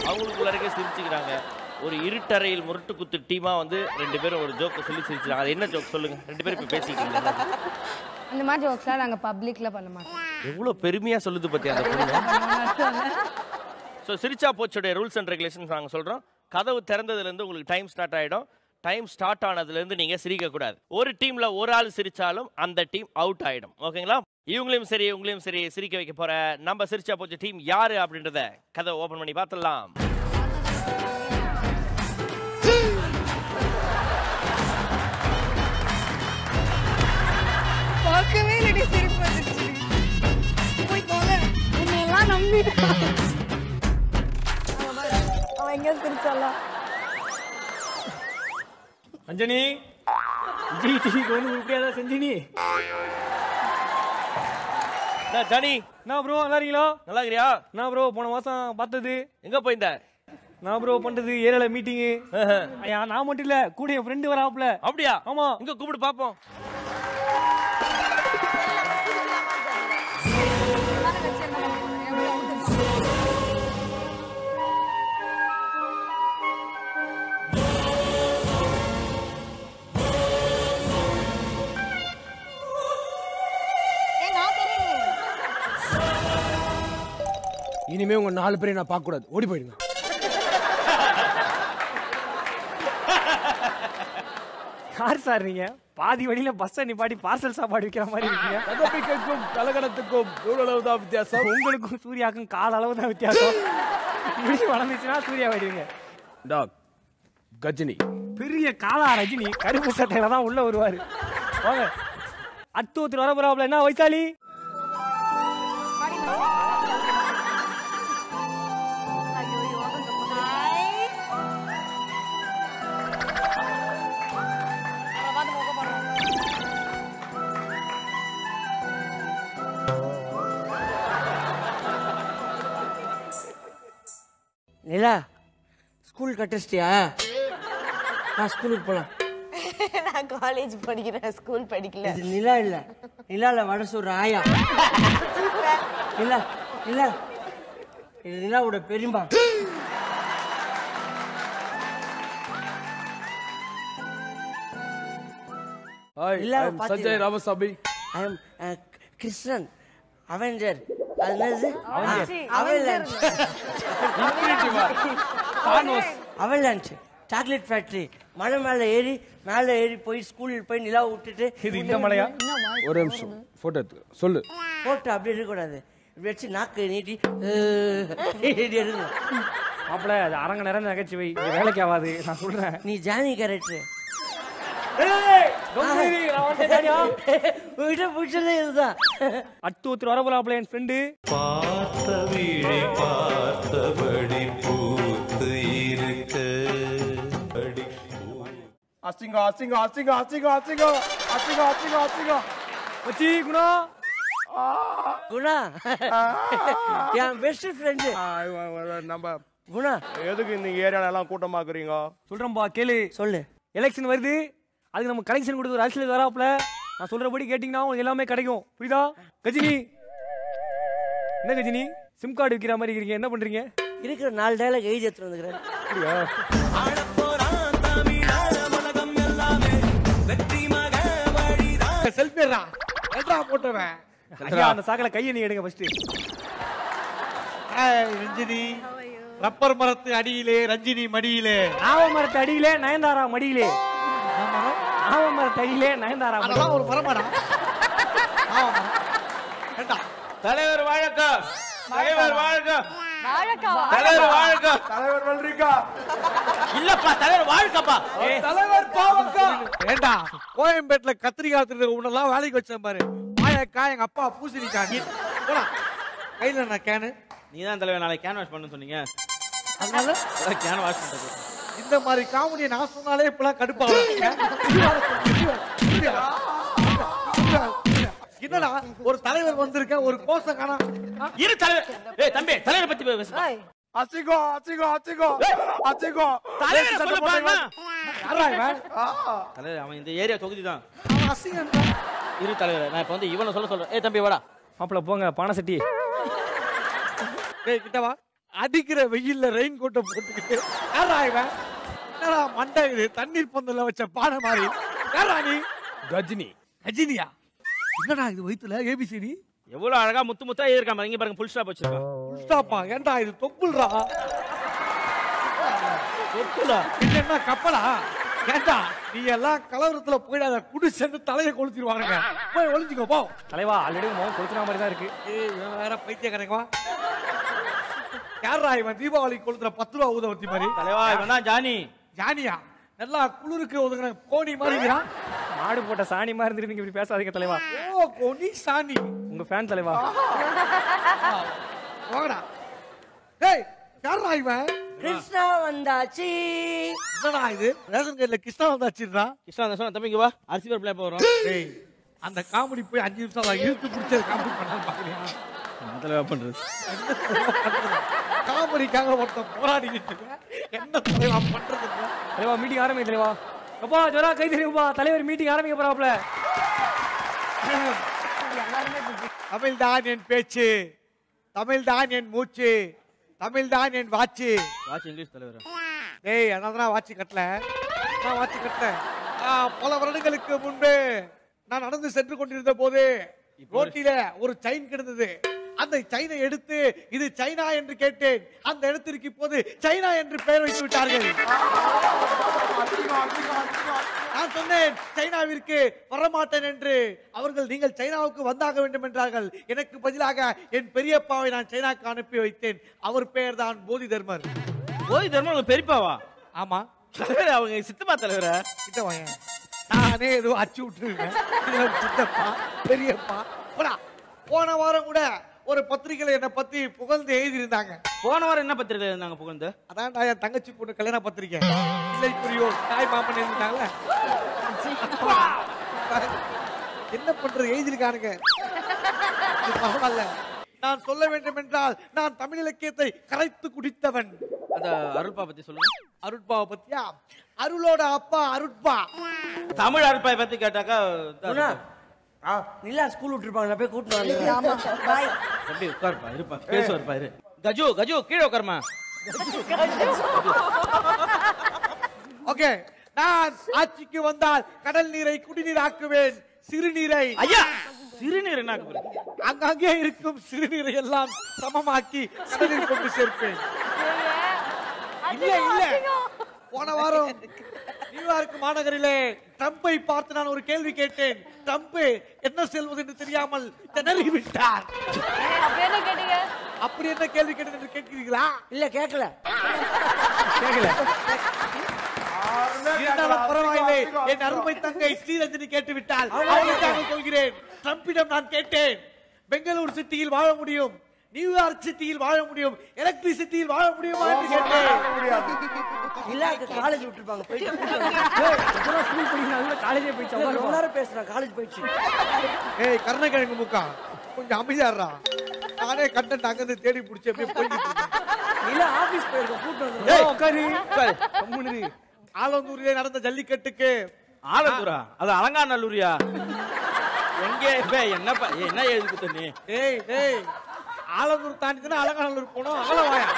அவங்களுக்குள்ளாரே சிரிச்சுக்கிறாங்க ஒரு இருட்டறையில் முரட்டு குத்து டீமா வந்து ரெண்டு பேரும் ஒரு ஜோக்க சொல்லி சிரிச்சுறாங்க அது என்ன ஜோக் சொல்லுங்க ரெண்டு பேரும் இப்ப பேசிக்கிறீங்க அந்த மாதிரி ஜோக்ஸ்லாம் நாங்கள் பப்ளிக்கில் பண்ண மாட்டோம் எவ்வளவு பெருமையா சொல்லுது பத்தி அந்த பொண்ணு ஸோ சிரிச்சா போச்சுடைய ரூல்ஸ் அண்ட் ரெகுலேஷன்ஸ் நாங்கள் சொல்கிறோம் கதவு திறந்ததுலேருந்து உங்களுக்கு டைம் ஸ்டார்ட் ஆகிடும் டைம் ஸ்டார்ட் ஆனதுலேருந்து நீங்கள் சிரிக்கக்கூடாது ஒரு டீமில் ஒரு ஆள் சிரிச்சாலும் அந்த டீம் அவுட் ஆகிடும் ஓகேங்களா இவங்களையும் சரி உங்களையும் சரி சிரிக்க வைக்க போற நம்ம சிரிச்சா போச்சு டீம் யாரு அப்படின்றத கதவை ஓப்பன் பண்ணி பார்த்துடலாம் பார்க்கவே இல்லடி சிரிப்பு வந்துருச்சு போய் போங்க உன்னையெல்லாம் நம்பிட்டான் அவன் பாரு, அவன் எங்க சிரிச்சாலாம் அஞ்சனி விஜய் டிவிக்கு வந்து இப்படியா தான் செஞ்சினி என்ன ஜானி நான் ப்ரோ நல்லா இருக்கீங்களா நல்லா இருக்கிறியா நான் ப்ரோ போன மாசம் பார்த்தது எங்க போயிருந்த நான் ப்ரோ பண்றது ஏரியால மீட்டிங்கு ஐயா நான் மட்டும் இல்ல கூட என் ஃப்ரெண்டு வராப்ல அப்படியா ஆமா இங்க கூப்பிட்டு பாப்போம் இனிமே உங்க நாலு பேரையும் நான் பார்க்க கூடாது ஓடி போயிடுங்க யார் சார் நீங்க பாதி வழியில பஸ் நிப்பாட்டி பார்சல் சாப்பாடு விற்கிற மாதிரி இருக்கீங்க கதப்பிக்கைக்கும் கலகடத்துக்கும் நூலளவு தான் வித்தியாசம் உங்களுக்கும் சூர்யாக்கும் கால அளவு தான் வித்தியாசம் இப்படி வளர்ந்துச்சுன்னா சூர்யா வருவீங்க டாக் கஜினி பெரிய காலா ரஜினி கருப்பு சட்டையில தான் உள்ள வருவாரு வாங்க அத்து ஒருத்தர் வர போறாப்ல என்ன வைசாலி நிலா ஸ்கூல் கட்டச்சிட்டியா நான் ஸ்கூலுக்கு போலாம் நான் காலேஜ் படிக்கிறேன் ஸ்கூல் படிக்கல இது நிலா இல்ல நிலால வடை சொல்ற ஆயா நிலா நிலா இது நிலாவோட பெரியம்பா ஹாய் இல்ல, ஐ அம் பாத்தீங்களா? Sanjay Ramasamy I am Krishnan avenger அது என்னது அவெலான்ச் அவெலான்ச் சாக்லேட் ஃபேக்டரி மலை மேல ஏறி மேல ஏறி போய் ஸ்கூலில் போய் நிலா விட்டுட்டு இது இந்த மலையா ஒரு நிமிஷம் போட்டோ எடுத்து சொல்லு போட்டு அப்படி இருக்கக்கூடாது இப்படி வச்சு நாக்கு நீட்டி அஹ், இப்படி எடுக்கணும் மாப்பிள அது அரங்க நிறைய நகைச்சுவை இங்க வேலைக்கு ஆகாது நான் சொல்றேன் நீ ஜானி கேரக்டர் உங்ககிட்ட பிடிச்சதே இதுதான் அத்து ஒருத்தர் வர போறாப்ல என் ஃப்ரெண்டு பார்த்த விழி பார்த்தபடி பூத்து இருக்க அடி அசிங்கம் அசிங்கம் அசிங்கம் அசிங்கம் அசிங்கம் அசிங்கம் அசிங்கம் அசிங்கம் வச்சி குணா குணா என் பெஸ்ட் ஃப்ரெண்டு ஆ, இவ- இவ- நம்ம குணா எதுக்கு இந்த ஏரியால எல்லாம் கூட்டமாக்குறீங்க சொல்றேன்பா கேளு சொல்லு எலெக்ஷன் வருது அதுக்கு நம்ம கலெக்ஷன் கொடுத்து ஒரு அரசியல் வராப்ல நான் சொல்றபடி கேட்டீங்கன்னா உங்களுக்கு எல்லாமே கிடைக்கும் புரியுதா கஜினி என்ன கஜினி சிம் கார்டு விற்கிற மாதிரி இருக்கீங்க என்ன பண்றீங்க இருக்கிற நாலு டைலாக் எழுதி எடுத்துட்டு வந்துக்கிறேன் அப்படியா செல்ஃபிடா எட்ரா போட்டுவேன் ஐயா அந்த சாக்கல கையை நீங்க எடுங்க ஃபர்ஸ்ட் ரஞ்சினி ரப்பர் மரத்து அடியிலே ரஞ்சினி மடியிலே ஆவமரத்து அடியிலே நயன்தாரா மடியிலே ஆவமரத்து அடியிலே நயன்தாரா மடியிலே அதெல்லாம் ஒரு மரமாடா ஆமா மரம். ஏண்டா தலைவர் வாழ்க தலைவர் வாழ்க வாழைக்காவா தலைவர் வாழ்க தலைவர் வெல்றிக்கா இல்லப்பா தலைவர் வாழ்கப்பா தலைவர் பாவக்கா ஏண்டா கோயம்பேட்டுல கத்திரிக்காய் திருடுற உன்னெல்லாம் வேலைக்கு வச்சேன் பாரு வாயக்கா எங்க அப்பா பூசணிக்காய் போடா கையில என்ன கேனு நீ தான் தலைவர் நாளைக்கு கேன் வாஷ் பண்ணு சொன்னீங்க அதனால கேன் வாஷ் பண்றது இந்த மாதிரி காமெடியை நான் சொன்னாலே இப்பெல்லாம் கடுப்பாகும் என்னடா ஒரு தலைவர் வந்திருக்கேன் ஒரு கோஷம் காணா இரு தலைவர் ஏய் தம்பி தலைவரை பத்தி பேசு அசிங்கம் அசிங்கம் அசிங்கம் அசிங்கம் தலைவரை சொல்லப்பா என்ன? யாரா இவன்? தலைவர் அவன் இந்த ஏரியா தொகுதி தான் அவன் அசிங்கம் இரு தலைவர் நான் இப்போ வந்து இவனை சொல்ல சொல்றேன் ஏய் தம்பி வாடா மாப்பிள போங்க பானை சட்டி டேய் கிட்ட வா அடிக்கிற வெயில்ல ரெயின் கோட்டை போட்டுக்கிட்டு யாரா இவன் என்னடா மண்டை இது தண்ணீர் பந்தல்ல வச்ச பானை மாதிரி யாரா நீ கஜினி கஜினியா என்னடா இது வயித்துல ஏபிசிடி எவ்வளவு அழகா முத்து முத்தா எழுதிருக்காம இங்க பாருங்க புல் ஸ்டாப் வச்சிருக்கான் ஸ்டாப்பா ஏன்டா இது தொப்புல்றா தொப்புலா இது என்ன கப்பலா ஏன்டா நீ எல்லாம் கலவரத்துல போயிடாத குடி சென்று தலையை கொளுத்திடுவானுங்க போய் ஒளிஞ்சுக்கோ போ தலைவா ஆல்ரெடி முகம் கொளுத்துன மாதிரி தான் இருக்கு ஏய் இவன் வேற பைத்திய கணக்குவா யாரா இவன் தீபாவளி கொளுத்துற பத்து ரூபா ஊதவத்தி மாதிரி தலைவா இவன் தான் ஜானி ஜானியா நல்லா குளிருக்கு ஒதுங்கின கோணி மாதிரிங்கிறான் மாடு போட்ட சாணி மாதிரி இருந்துட்டு இப்படி பேசாதீங்க தலைவா ஓ கோணி சாணி உங்க ஃபேன் தலைவா வாங்கடா டேய் யாரா இவன் கிருஷ்ணா வந்தாச்சு என்னடா இது ரேஷன் கடையில கிருஷ்ணா வந்தாச்சுடா கிருஷ்ணா அந்த சொன்ன தம்பிங்க வா அரிசி பருப்புல போறோம் டேய் அந்த காமெடி போய் அஞ்சு நிமிஷம் தான் இழுத்து பிடிச்சது காமெடி பண்ணான்னு பாக்குறியா தலைவா பண்றது காமெடிக்காக ஒருத்தன் போராடிக்கிட்டு இருக்கேன் என்ன தலைவா பண்றது இல்ல? தலைவா மீட்டிங் ஆரம்பிங்க தலைவா அப்பா ஜோரா கை தெரியும்பா தலைவர் மீட்டிங் ஆரம்பிக்க போறாப்ல தமிழ்தான் என் பேச்சு தமிழ்தான் என் மூச்சு தமிழ்தான் என் வாச்சு வாட்ச் இங்கிலீஷ் தலைவர் டேய் அதான் வாட்சி கட்டல நான் வாட்சி கட்டல ஆ, பல வருடங்களுக்கு முன்பு நான் நடந்து சென்று கொண்டிருந்த போது ரோட்டில ஒரு செயின் கிடந்தது அந்த செயினை எடுத்து இது சைனா என்று கேட்டேன் அந்த இடத்திற்கு இப்போது சைனா என்று பெயர் வைத்து விட்டார்கள் நான் சொன்னேன் சைனாவிற்கு வரமாட்டேன் என்று அவர்கள் நீங்கள் சைனாவுக்கு வந்தாக வேண்டும் என்றார்கள் எனக்கு பதிலாக என் பெரியப்பாவை நான் சைனாக்கு அனுப்பி வைத்தேன் அவர் பெயர் தான் போதி தர்மர் ஓய் தர்மம் உங்க பெரியப்பாவா ஆமா தலைவர் அவங்க சித்தப்பா தலைவர கிட்ட வாங்க நானே ஏதோ அச்சு விட்டுருக்கேன் இதுல சித்தப்பா பெரியப்பா போடா போன வாரம் கூட ஒரு பத்திரிகையில என்னை பத்தி புகழ்ந்து எழுதியிருந்தாங்க போன வாரம் என்ன பத்திரிகை இருந்தாங்க புகழ்ந்து அதான் என் தங்கச்சி பொண்ணு கல்யாண பத்திரிக்கை இல்லை புரியோ தாய் மாமன் எழுதினாங்கல்ல அப்பா! என்ன பண்றது எழுதியிருக்கானுங்க இது பரவாயில்ல நான் சொல்ல வேண்டும் என்றால் நான் தமிழ் இலக்கியத்தை கரைத்து குடித்தவன் அந்த அருள்பா பத்தி சொல்லுங்க அருட்பாவை பத்தியா அருளோட அப்பா அருட்பா தமிழ் அருள்பாய் பத்தி கேட்டாக்கா குணா நிலா ஸ்கூல் விட்டுருப்பாங்க நான் போய் கூட்டிட்டு வந்து ஆமா பாய் எப்படி உட்காருப்பா இருப்பா பேசுவார்ப்பா இரு கஜு கஜு கீழே உட்காருமா ஓகே நான் ஆட்சிக்கு வந்தால் கடல் நீரை குடிநீர் ஆக்குவேன் சிறுநீரை ஐயா சிறுநீர் என்ன ஆக்க போறீங்க? அங்கங்கே இருக்கும் சிறுநீரை எல்லாம் சமமாக்கி கடலில் கொண்டு சேர்ப்பேன் இல்ல இல்ல போன வாரம் நியூயார்க் மாநகரிலே ட்ரம்பை பார்த்து நான் ஒரு கேள்வி கேட்டேன் ட்ரம்ப் என்ன செல்வது என்று தெரியாமல் திணறி விட்டார் அப்ப என்ன கேட்டீங்க அப்படி என்ன கேள்வி கேட்டது என்று கேட்கிறீர்களா இல்ல கேட்கல கேட்கல இருந்தாலும் பரவாயில்லை என் அருமை தங்கை ஸ்ரீரஞ்சனி கேட்டு விட்டால் அவளுக்காக சொல்கிறேன் ட்ரம்பிடம் நான் கேட்டேன் பெங்களூர் சிட்டியில் வாழ முடியும் நியூயார்க் சிட்டியில் வாழ முடியும் எலக்ட்ரிசிட்டியில் வாழ முடியுமா என்று கேட்டேன் நிலாக்கு காலேஜ் விட்டுருப்பாங்க போயிட்டு கூட்டிட்டு வந்து. ஸ்கூல் படிக்கிறாங்க காலேஜே போயிடுச்சு ரொம்ப அவ்வளவு நேரம் பேசுறேன் காலேஜ் போயிடுச்சு ஏய் கருணக்கிழங்கு முக்கா கொஞ்சம் அமைதியாடுறா நானே கண்டென்ட் அங்கிருந்து தேடி பிடிச்சி அப்படியே போய்கிட்டு இருக்கேன். நிலா ஆபீஸ் போயிருக்கோம் கூட்டிட்டு வந்து ஏய், உட்காரு உட்காரு கம்முனு இரு. ஆலந்தூரிலே நடந்த ஜல்லிக்கட்டுக்கு ஆலந்தூரா அது அலங்காநல்லூரியா எங்க இப்ப என்னப்பா ஏய், என்ன எழுதி கொடுத்த நீ டேய் டேய் ஆலந்தூர் தாண்டி தானே அலங்காநல்லூர் போனோம் ஆலவாயா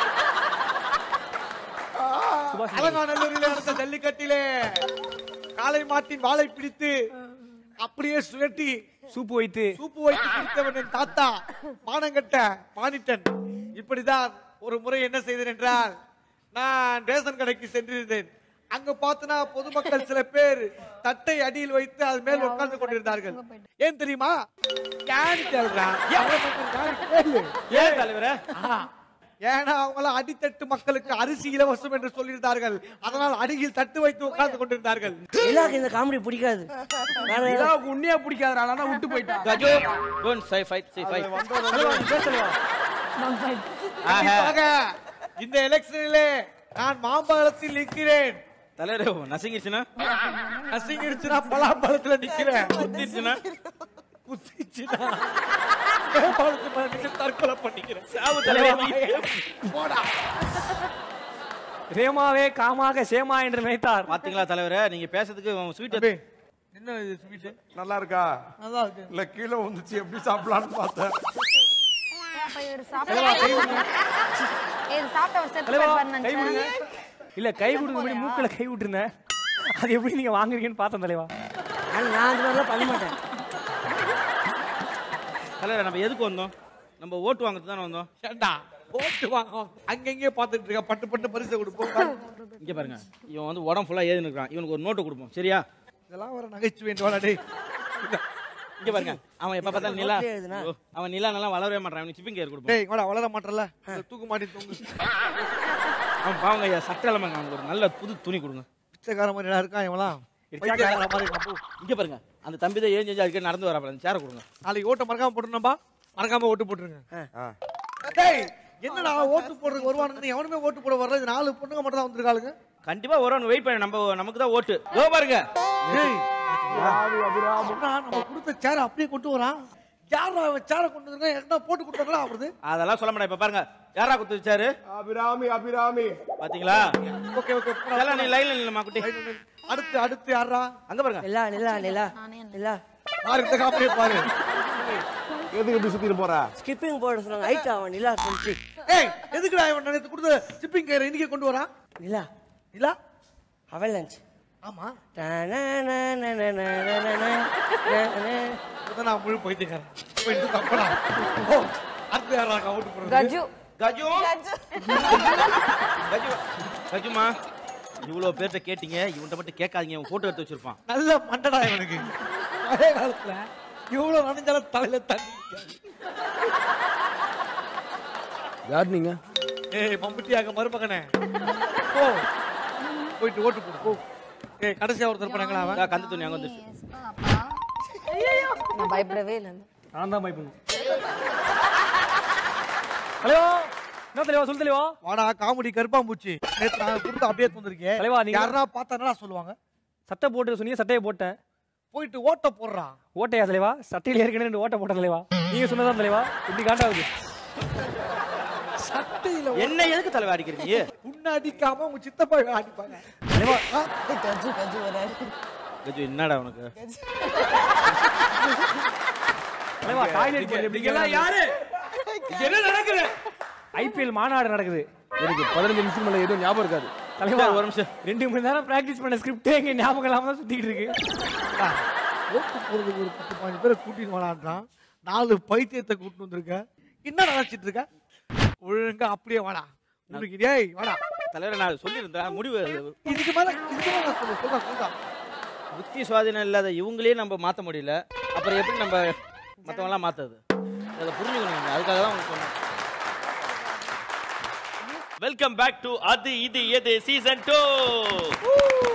அலங்காநல்லூரில் நடந்த ஜல்லிக்கட்டிலே காளை மாட்டின் வாளை பிடித்து அப்படியே சுழட்டி சூப்பு வைத்து சூப்பு வைத்து குடித்தவன் என் தாத்தா மானங்கட்ட மானிட்டன் இப்படிதான் ஒரு முறை என்ன செய்தேன் என்றால் நான் ரேஷன் கடைக்கு சென்றிருந்தேன் அங்க பார்த்தனா பொதுமக்கள் சில பேர் தட்டை அடியில் வைத்து அது மேல் உட்கார்ந்து கொண்டிருந்தார்கள் ஏன் தெரியுமா ஏன் கேள்றான் ஏன் தலைவரே ஏன்னா அவங்கள அடித்தட்டு மக்களுக்கு அரிசி இலவசம் என்று சொல்லியிருந்தார்கள் அதனால் அடியில் தட்டு வைத்து உட்கார்ந்து கொண்டிருந்தார்கள் நிலாக்கு இந்த காமெடி பிடிக்காது வேற ஏதாவது- நிலாவுக்கு உண்மையா பிடிக்காதடா அதான் விட்டு போயிட்டான் கஜு டோன்ட் சை ஃபைட் சை ஃபைட் பேசலையா கண்டிப்பாக இந்த எலெக்ஷனிலே நான் மாம்பழத்தில் நிற்கிறேன் தலைவரே நசிங்கிச்சுனா நசிங்கிடுச்சுனா பலாப்பழத்துல நிக்கிறேன் குத்திச்சுனா குத்திச்சுனா மாம்பழத்து மேல நின்னு தற்கொலை பண்ணிக்கிறேன் சாவு தலைவரே போடா ரேமாவே காமாக சேமா என்று நினைத்தார் பாத்தீங்களா தலைவரே நீங்க பேசுறதுக்கு ஸ்வீட் தம்பி, என்ன இது ஸ்வீட் நல்லா இருக்கா நல்லா இருக்கு இல்ல கீழே வந்துச்சு எப்படி சாப்பிடலாம்னு பார்த்தேன் அப்ப இவர் சாப்பிட ஏய் சாப்பிட்ட ஒரு செத்து தலைவா போயிருப்பாருன்னு கை கொடுங்க நினைச்சேன் இல்ல கை கொடுக்க முன்னாடி மூக்குல கை விட்டுருந்தேன் அது எப்படி நீங்க வாங்குறீங்கன்னு பார்த்தேன் தலைவா ஆனா நான் அந்த மாதிரிலாம் பண்ண மாட்டேன் தலைவர் நம்ம எதுக்கு வந்தோம் நம்ம ஓட்டு வாங்குறது தானே வந்தோம் ஏண்டா ஓட்டு வாங்க அங்கங்கே பார்த்துட்டு இருக்க பட்டு பட்டு பரிசை கொடுப்போம் இங்க பாருங்க இவன் வந்து உடம்பு ஃபுல்லா ஏறி நிற்கிறான் இவனுக்கு ஒரு நோட்டு கொடுப்போம் சரியா இதெல்லாம் ஒரு நகைச்சுவை வாடா டேய் இங்க பாருங்க அவன் எப்ப பார்த்தாலும் நிலா நோட்லயே எழுதுனா? ஓ, அவன் நிலா நல்லா வளரவே மாட்டான் அவனுக்கு சிப்பிங் கேர் கொடுப்போம் டேய் வாடா வளர மாட்டல தூக்கு மாட்டி தூங்கு அவன் பாவங்க ஐயா சட்டை இல்லாம அவனுக்கு ஒரு நல்ல புது துணி கொடுங்க பிச்சைக்கார மாதிரி இருக்கான் இவன்லாம் பிச்சைக்கார மாதிரி இருக்கான் போ. இங்க பாருங்க அந்த தம்பி தான் ஏன் அதுக்கு நடந்து வர அந்த சேரை கொடுங்க நாளைக்கு ஓட்ட மறக்காம போட்டுருந்தா மறக்காம ஓட்டு போட்டுருங்க டேய் என்னடா ஓட்டு போடுறதுக்கு வருவானுங்க எவனுமே ஓட்டு போட வரல இது நாலு பொண்ணுங்க மட்டும் தான் வந்திருக்காளுங்க கண்டிப்பா வருவானு வெயிட் பண்ணு நம்ம நமக்கு தான் ஓட்டு யோ பாருங்க டேய் அப்புறம் நம்ம கொடுத்த சேரை அப்படியே கொண்டு வரான் யாரா அவன் சேரை கொண்டு வந்திருக்கா எங்கன்னா போட்டு கொடுத்தாங்களா அவருது அதெல்லாம் சொல்ல மாட்டேன் இப்ப பாருங்க யாரா குத்து வச்சாரு அபிராமி அபிராமி பாத்தீங்களா ஓகே ஓகே செல்ல நீ லைன்ல நில்லுமா குட்டி அடுத்து அடுத்து யாரா அங்க பாருங்க நிலா நிலா நிலா நிலா பாரு இந்த காப்பியை பாரு எதுக்கு இப்படி சுத்திட்டு போறா ஸ்கிப்பிங் போட சொன்னாங்க ஹைட் அவன் நிலா சொல்லிச்சு ஏய் எதுக்குடா இவன் நேத்து கொடுத்த சிப்பிங் கயிறை இன்னைக்கு கொண்டு வரான் நிலா இல்ல அவலஞ்ச் ஆமா இப்பதான் நான் முழு பைத்தியக்காரன் இப்ப இந்த தப்படா ஓ அடுத்து யாரா ஓட்டு போடுறது கஜு கஜு கஜு கஜுமா இவ்வளவு பேர்ட்ட கேட்டீங்க இவன்ட்ட மட்டும் கேட்காதீங்க இவன் போட்டோ எடுத்து வச்சிருப்பான் நல்ல மண்டடா இவனுக்கு பழைய காலத்துல இவ்வளவு நனைஞ்சாலும் தலையில தண்ணி நிக்காது. யார் நீங்க ஏய் மம்புட்டியாக மருமகனே போ போயிட்டு ஓட்டு போடு போ ஏய் கடைசியா ஒருத்தர் பண்ணாங்களா அவன் இந்தா, கந்து துணி அங்க வந்துருச்சு நான் பயப்படவே இல்லை நான் தான் பயப்படணும் தலைவா என்ன தலைவா சொல்லு தலைவா வாடா காமெடி கருப்பாம்பூச்சி நேத்து நான் கொடுத்து அப்படியே தந்திருக்கேன் தலைவா, நீங்க- யாரா பார்த்தா என்னடா சொல்லுவாங்க சட்டை போட்டு சொன்னீங்க சட்டையை போட்டேன் போயிட்டு ஓட்ட போடுறான் ஓட்டையா தலைவா சட்டையில் ஏற்கனவே ரெண்டு ஓட்டை போட்டேன் தலைவா நீங்க சொன்னதான் தலைவா இப்படி காட்டாவுது சட்டையில என்ன எதுக்கு தலைவா அடிக்கிறீங்க உன்னை அடிக்காம உங்க சித்தப்பா அடிப்பாங்க தலைவா கஜு கஜு வராரு கஜு என்னடா உனக்கு தலைவா டாய்லெட் போறது எப்படி யாரு என்ன நடக்குது ஐபிஎல் மாநாடு நடக்குது எனக்கு பதினஞ்சு நிமிஷம் மேல எதுவும் ஞாபகம் இருக்காது தலைவா ஒரு நிமிஷம் ரெண்டு மணி நேரம் பிராக்டிஸ் பண்ண ஸ்கிரிப்டே எங்க ஞாபகம் இல்லாம தான் சுத்திட்டு இருக்கு ஓட்டு போடுறதுக்கு ஒரு பத்து பாஞ்சு பேரை கூட்டிட்டு வரான்றான் நாலு பைத்தியத்தை கூட்டிட்டு வந்திருக்க என்ன நினைச்சிட்டு இருக்க ஒழுங்கா அப்படியே வாடா உனக்கு டேய் வாடா தலைவர் நான் சொல்லியிருந்தேன் முடிவு இதுக்கு மேல இதுக்கு மேல நான் சொல்லு சொல்றா சொல்றா புத்தி சுவாதீனம் இல்லாத இவங்களே நம்ம மாத்த முடியல அப்புறம் எப்படி நம்ம மத்தவங்களாம் மாத்துறது அதை புரிஞ்சுக்கணும் நீங்க. அதுக்காக தான் உங்களுக்கு சொன்னேன் வெல்கம் பேக் டு அது இது எது சீசன் டூ